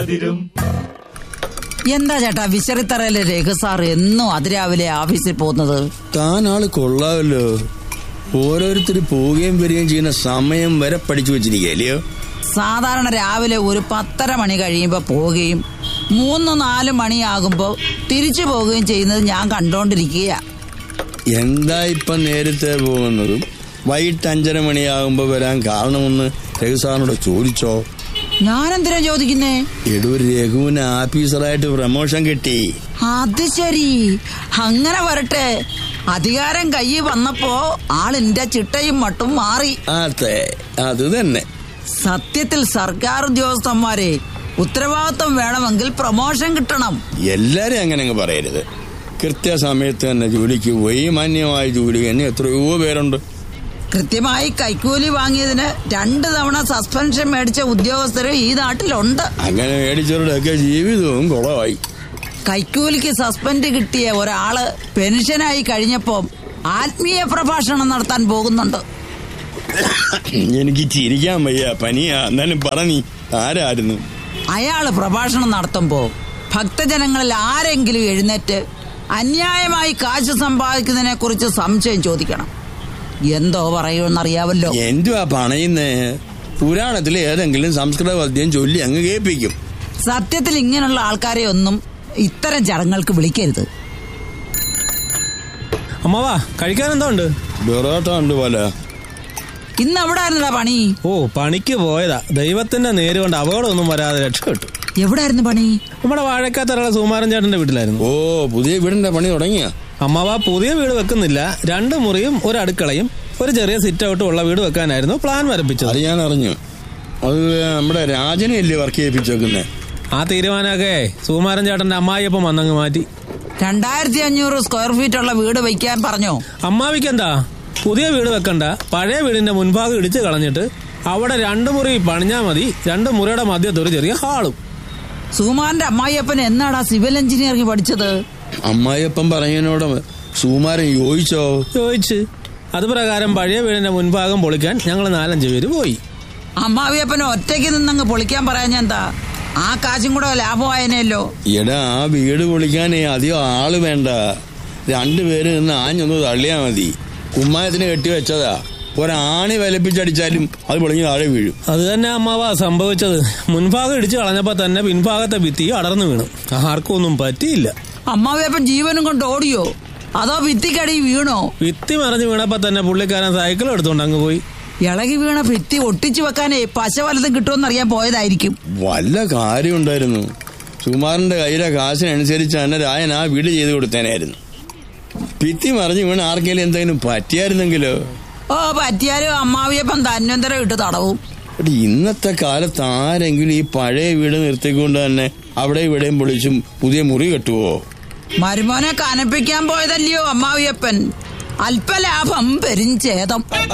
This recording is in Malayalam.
എന്താ ചേട്ടാ വിശറിത്തറയിലെ രഘു സാർ എന്നും അതിരാവിലെ ഓഫീസിൽ പോകുന്നത് താൻ ആള് കൊള്ളാമല്ലോ ഓരോരുത്തർ പോവുകയും വരികയും ചെയ്യുന്ന സമയം വരെ പഠിച്ചു വെച്ചിരിക്കുകയല്ലയോ സാധാരണ രാവിലെ ഒരു പത്തര മണി കഴിയുമ്പോൾ പോവുകയും മൂന്ന് നാല് മണിയാകുമ്പോൾ തിരിച്ചു പോവുകയും ചെയ്യുന്നത് ഞാൻ കണ്ടോണ്ടിരിക്കുക എന്താ ഇപ്പം നേരത്തെ പോകുന്നതും വൈകിട്ട് അഞ്ചര മണിയാകുമ്പോൾ വരാൻ കാരണമെന്ന് രഘുസാറിനോട് ചോദിച്ചോ ഞാനെന്തിനാ ചോദിക്കുന്നേ എടൂ രഘുവിന് ആഫീസറായിട്ട് പ്രമോഷൻ കിട്ടി അത് ശരി അങ്ങനെ വരട്ടെ അധികാരം കയ്യിൽ വന്നപ്പോ ആളിന്റെ ചിട്ടയും മട്ടും മാറി അതെ അത് തന്നെ സത്യത്തിൽ സർക്കാർ ഉദ്യോഗസ്ഥന്മാരെ ഉത്തരവാദിത്വം വേണമെങ്കിൽ പ്രൊമോഷൻ കിട്ടണം എല്ലാരും അങ്ങനെ അങ്ങ് പറയരുത് കൃത്യസമയത്ത് തന്നെ ജോലിക്ക് പോയി മാന്യമായ ജോലി തന്നെ എത്രയോ പേരുണ്ട് കൃത്യമായി കൈക്കൂലി വാങ്ങിയതിന് രണ്ട് തവണ സസ്പെൻഷൻ മേടിച്ച ഉദ്യോഗസ്ഥരും ഈ നാട്ടിലുണ്ട് അങ്ങനെ മേടിച്ചവരുടെയൊക്കെ ജീവിതവും കുളമായി കൈക്കൂലിക്ക് സസ്പെൻഡ് കിട്ടിയ ഒരാള് പെൻഷനായി കഴിഞ്ഞപ്പോ ആത്മീയ പ്രഭാഷണം നടത്താൻ പോകുന്നുണ്ട് എനിക്ക് ചിരിക്കാൻ വയ്യ പനിയാ എന്നാലും പറഞ്ഞി ആരായിരുന്നു അയാള് പ്രഭാഷണം നടത്തുമ്പോ ഭക്തജനങ്ങളിൽ ആരെങ്കിലും എഴുന്നേറ്റ് അന്യായമായി കാശ് സമ്പാദിക്കുന്നതിനെ കുറിച്ച് സംശയം ചോദിക്കണം എന്തോ പറയുമെന്നറിയാവല്ലോ എന്തുവാ പണയുന്നേ പുരാണത്തിലെ ഏതെങ്കിലും സംസ്കൃത പദ്യം ചൊല്ലി അങ്ങ് കേൾപ്പിക്കും സത്യത്തിൽ ഇങ്ങനെയുള്ള ആൾക്കാരെ ഒന്നും ഇത്തരം ചടങ്ങുകൾക്ക് വിളിക്കരുത് അമ്മാവാ കഴിക്കാൻ എന്താ ഉണ്ട് ബൊറോട്ട ഉണ്ട് പോലെ ഇന്ന് എവിടായിരുന്നടാ പണി ഓ പണിക്ക് പോയതാ ദൈവത്തിന്റെ നേര് കൊണ്ട് അപകടമൊന്നും വരാതെ രക്ഷപ്പെട്ടു എവിടായിരുന്നു പണി നമ്മുടെ വാഴക്കാത്തറയുള്ള സുമാരൻ ചേട്ടന്റെ വീട്ടിലായിരുന്നു ഓ പുതിയ വീടിന്റെ പണി തുടങ്ങിയ അമ്മാവ പുതിയ വീട് വെക്കുന്നില്ല രണ്ട് മുറിയും ഒരു അടുക്കളയും ഒരു ചെറിയ സിറ്റ് ഔട്ടും ഉള്ള വീട് വെക്കാനായിരുന്നു പ്ലാൻ വരപ്പിച്ചത് അത് ഞാൻ അറിഞ്ഞു അത് നമ്മുടെ രാജനെ അല്ലേ വർക്ക് ചെയ്യിപ്പിച്ചേക്കുന്നേ ആ തീരുമാനമൊക്കെ സുമാരൻ ചേട്ടന്റെ അമ്മായിയപ്പം വന്നങ്ങ് മാറ്റി രണ്ടായിരത്തി അഞ്ഞൂറ് സ്ക്വയർ ഫീറ്റ് ഉള്ള വീട് വയ്ക്കാൻ പറഞ്ഞോ അമ്മാവിക്ക് എന്താ പുതിയ വീട് വെക്കണ്ട പഴയ വീടിന്റെ മുൻഭാഗം ഇടിച്ചു കളഞ്ഞിട്ട് അവിടെ രണ്ട് മുറി പണിഞ്ഞാ മതി രണ്ട് മുറിയുടെ മധ്യത്ത് ഒരു ചെറിയ ഹാളും സുകുമാരന്റെ അമ്മായിയപ്പൻ എന്നാടാ സിവിൽ എഞ്ചിനീയറിംഗ് പഠിച്ചത് അമ്മായിയപ്പം പറഞ്ഞതിനോട് സുമാരൻ യോജിച്ചോ ചോദിച്ച് അത് പ്രകാരം പഴയ വീടിന്റെ മുൻഭാഗം പൊളിക്കാൻ ഞങ്ങൾ നാലഞ്ച് പേര് പോയി അമ്മാവിയപ്പൻ ഒറ്റയ്ക്ക് നിന്നങ്ങ് പൊളിക്കാൻ പറയാൻ എന്താ ആ കാശും കൂടെ ലാഭമായനല്ലോ എടാ ആ വീട് പൊളിക്കാൻ അധികം ആള് വേണ്ട രണ്ടുപേര് നിന്ന് ആഞ്ഞൊന്ന് തള്ളിയാ മതി കുമ്മായത്തിന് കെട്ടിവെച്ചതാ ഒരാണി വിലപ്പിച്ചടിച്ചാലും അത് പൊളിഞ്ഞ് താഴെ വീഴും അത് തന്നെ അമ്മാവാ സംഭവിച്ചത് മുൻഭാഗം ഇടിച്ചു കളഞ്ഞപ്പോ തന്നെ പിൻഭാഗത്തെ ഭിത്തി അടർന്നു വീണു ആർക്കും ഒന്നും പറ്റിയില്ല അമ്മാവിയപ്പൻ ജീവനും കൊണ്ട് ഓടിയോ അതോ ഭിത്തിക്കടി വീണോ ഭിത്തി മറിഞ്ഞു വീണപ്പോ തന്നെ പുള്ളിക്കാരൻ സൈക്കിൾ എടുത്തോണ്ട് അങ്ങ് പോയി ഇളകി വീണ ഭിത്തി ഒട്ടിച്ചു വെക്കാനേ പശ വലതും കിട്ടുമെന്നറിയാൻ പോയതായിരിക്കും വല്ല കാര്യം ഉണ്ടായിരുന്നു സുമാറിന്റെ കയ്യിലെ കാശിനനുസരിച്ച് തന്നെ രായൻ ആ വീട് ചെയ്ത് കൊടുത്തേനായിരുന്നു ഭിത്തി മറിഞ്ഞ് വീണ് ആർക്കെങ്കിലും എന്തെങ്കിലും പറ്റിയായിരുന്നെങ്കിലോ ഓ പറ്റിയാലും അമ്മാവിയപ്പൻ തന്വന്തരം ഇട്ട് തടവും എടി, ഇന്നത്തെ കാലത്ത് ആരെങ്കിലും ഈ പഴയ വീട് നിർത്തിക്കൊണ്ട് തന്നെ അവിടെ ഇവിടെയും പൊളിച്ചും പുതിയ മുറി കെട്ടുവോ മരുമോനെ കനപ്പിക്കാൻ പോയതല്ലയോ അമ്മാവിയപ്പൻ അല്പലാഭം പെരിഞ്ചേതം